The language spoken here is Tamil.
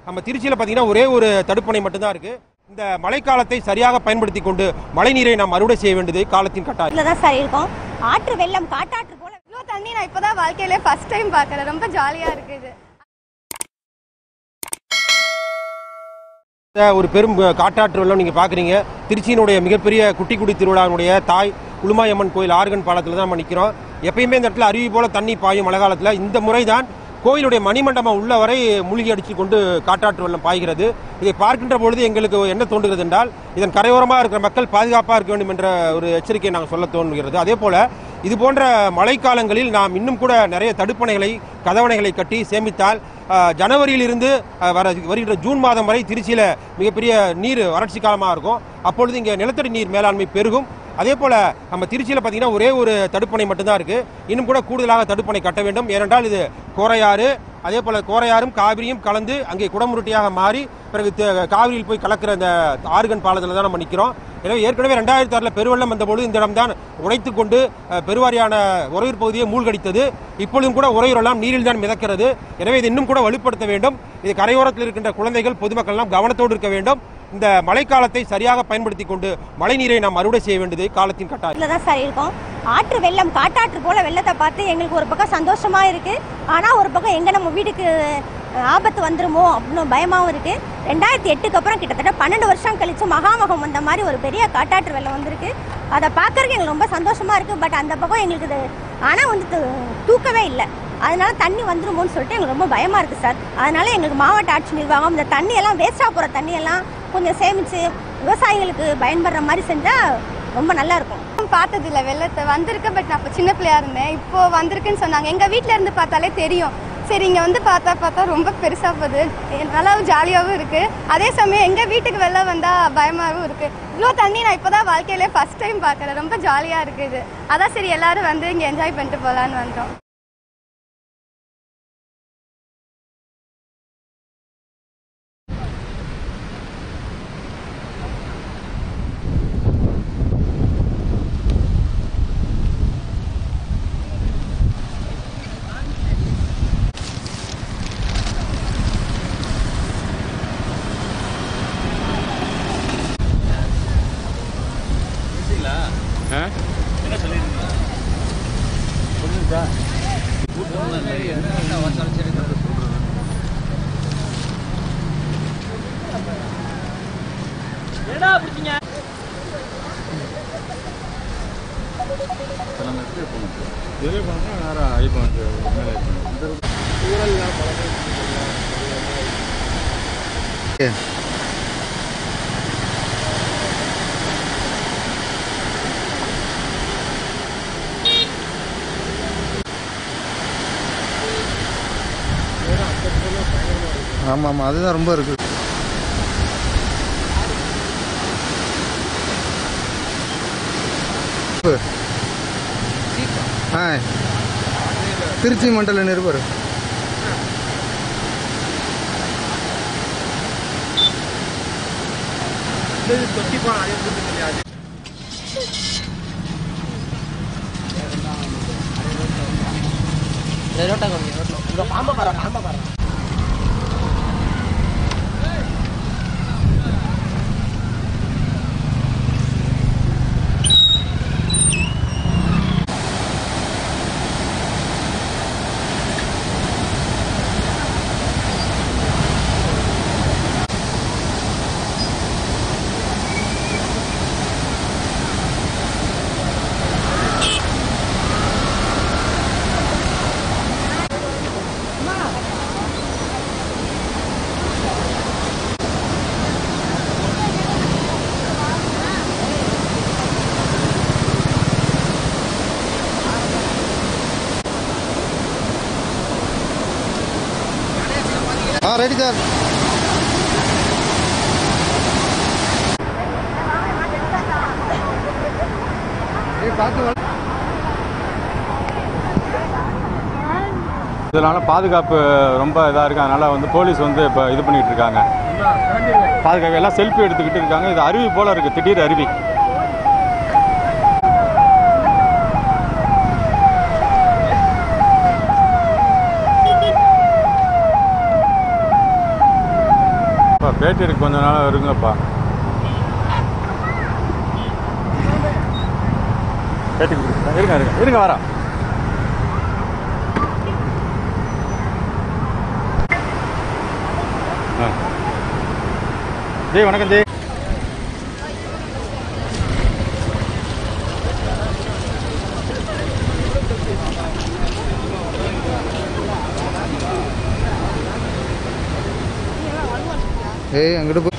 நம்ம திருச்சியில் பார்த்தீங்கன்னா ஒரே ஒரு தடுப்பணை மட்டும்தான் இருக்கு இந்த மழைக்காலத்தை சரியாக பயன்படுத்தி கொண்டு மழைநீரை நாம் அறுவடை செய்ய வேண்டியது காலத்தின் கட்டாயம் இதுல தான் சார் இருக்கும் ஆற்று வெள்ளம் காட்டாற்று போல இவ்வளோ தண்ணி நான் இப்போதான் வாழ்க்கையிலே ஃபர்ஸ்ட் டைம் பார்க்குறேன் ரொம்ப ஜாலியாக இருக்குது இந்த ஒரு பெரும் காட்டாற்று வெள்ளம் நீங்க பாக்குறீங்க திருச்சியினுடைய மிகப்பெரிய குட்டி குடி திருவிழாவினுடைய தாய் உளுமாயம்மன் கோயில் ஆர்கன் பாலத்தில் தான் நம்ம நிற்கிறோம் எப்பயுமே இந்த இடத்துல அருவி போல தண்ணி பாயும் மழை காலத்தில் இந்த முறை தான் கோயிலுடைய மணிமண்டபம் உள்ள வரை மூழ்கி அடித்து கொண்டு காட்டாற்று வெள்ளம் பாய்கிறது இதை பார்க்கின்ற பொழுது எங்களுக்கு என்ன தோன்றுகிறது என்றால் இதன் கரையோரமாக இருக்கிற மக்கள் பாதுகாப்பாக இருக்க வேண்டும் என்ற ஒரு எச்சரிக்கையை நாங்கள் சொல்ல தோன்றுகிறது அதே போல இது போன்ற மழைக்காலங்களில் நாம் இன்னும் கூட நிறைய தடுப்பணைகளை கதவணைகளை கட்டி சேமித்தால் ஆஹ், ஜனவரியிலிருந்து ஆஹ், வர வருகின்ற ஜூன் மாதம் வரை திருச்சியில் மிகப்பெரிய நீர் வறட்சி காலமாக இருக்கும் அப்பொழுது இங்கே நிலத்தடி நீர் மேலாண்மை பெருகும் அதே போல நம்ம திருச்சியில் பார்த்தீங்கன்னா ஒரே ஒரு தடுப்பணை மட்டும்தான் இருக்கு இன்னும் கூட கூடுதலாக தடுப்பணை கட்ட வேண்டும் ஏனென்றால் இது கோரையாறு அதே போல கோரையாறும் காவிரியும் கலந்து அங்கே குடமுருட்டியாக மாறி பிறகு த- காவிரியில் போய் கலக்கிற அந்த ஆறுகன் பாலத்தில் தான் நம்ம நிற்கிறோம் எனவே ஏற்கனவே ரெண்டாயிரத்தி ஆறில் பெருவெள்ளம் வந்தபோது இந்த இடம்தான் உடைத்து கொண்டு அஹ், பெருவாரியான உறையூர் பகுதியை மூழ்கடித்தது இப்பொழுதும் கூட உறையூர் எல்லாம் நீரில் தான் மிதக்கிறது எனவே இது இன்னும் கூட வலுப்படுத்த வேண்டும் இது கரையோரத்தில் இருக்கின்ற குழந்தைகள் பொதுமக்கள் எல்லாம் கவனத்தோடு இருக்க வேண்டும் இந்த மழைக்காலத்தை சரியாக பயன்படுத்தி கொண்டு மழைநீரை நாம் அறுவடை செய்ய வேண்டியது காலத்தின் கட்டாயம் இதுல தான் சார் இருக்கும் ஆற்று வெள்ளம் காட்டாற்று போல வெள்ளத்தை பார்த்து எங்களுக்கு ஒரு பக்கம் சந்தோஷமா இருக்கு ஆனா ஒரு பக்கம் எங்க நம்ம வீட்டுக்கு அஹ், ஆபத்து வந்துருமோ அப்படின்னு பயமாவும் இருக்கு ரெண்டாயிரத்தி எட்டுக்கு அப்புறம் கிட்டத்தட்ட பன்னெண்டு வருஷம் கழிச்சு மகாமகம் வந்த மாதிரி ஒரு பெரிய காட்டாற்று வெள்ளம் வந்திருக்கு அதை பார்க்கறதுக்கு எங்களுக்கு ரொம்ப சந்தோஷமா இருக்கு பட் அந்த பக்கம் எங்களுக்கு இது ஆனா வந்து து- தூக்கவே இல்லை அதனால தண்ணி வந்துருமோன்னு சொல்லிட்டு எங்களுக்கு ரொம்ப பயமா இருக்கு சார் அதனால எங்களுக்கு மாவட்ட ஆட்சி நிர்வாகம் இந்த தண்ணி எல்லாம் வேஸ்டா போற தண்ணி எல்லாம் கொஞ்சம் சேமிச்சு விவசாயிகளுக்கு பயன்படுற மாதிரி செஞ்சா ரொம்ப நல்லா இருக்கும் பார்த்ததில்ல வெள்ளத்தை வந்திருக்கு பட் நான் அப்போ சின்ன பிள்ளையா இருந்தேன் இப்போ வந்திருக்குன்னு சொன்னாங்க எங்கள் வீட்டில் இருந்து பார்த்தாலே தெரியும் சரி இங்கே வந்து பார்த்தா பார்த்தா ரொம்ப பெருசாக போகுது எ- நல்லாவும் ஜாலியாகவும் இருக்குது அதே சமயம் எங்கள் வீட்டுக்கு வெள்ளம் வந்தால் பயமாகவும் இருக்குது இவ்வளோ தண்ணி நான் இப்போ தான் வாழ்க்கையிலே ஃபஸ்ட் டைம் பார்க்குறேன் ரொம்ப ஜாலியாக இருக்குது அதான் சரி எல்லாரும் வந்து இங்கே என்ஜாய் பண்ணிட்டு போகலான்னு வந்தோம் எதிரே போனோம்னா நேரம் ஐப்போ வந்து மேலே ஐப்போ ஆமாம் ஆமாம் அதுதான் ரொம்ப இருக்குது ஆ திருச்சி மண்டல நிருபர் ஆ ரெடி சார் பார்த்து இதனால பாதுகாப்பு ரொம்ப இதாக இருக்குது அதனால் வந்து போலீஸ் வந்து இப்போ இது பண்ணிட்டு இருக்காங்க பாதுகாப்பு எல்லாம் செல்ஃபி எடுத்துக்கிட்டு இருக்காங்க இது அருவி போல் இருக்குது திடீர் அருவி இப்போ பேட்டி எடுக்க கொஞ்ச நாள் இருங்கப்பா பேட்டி கொடுத்துட்டா இருங்க இருங்க இருங்க வரா ஆ ஜெய் வணக்கம் ஜெய் ஏய் அங்கிட்டு போ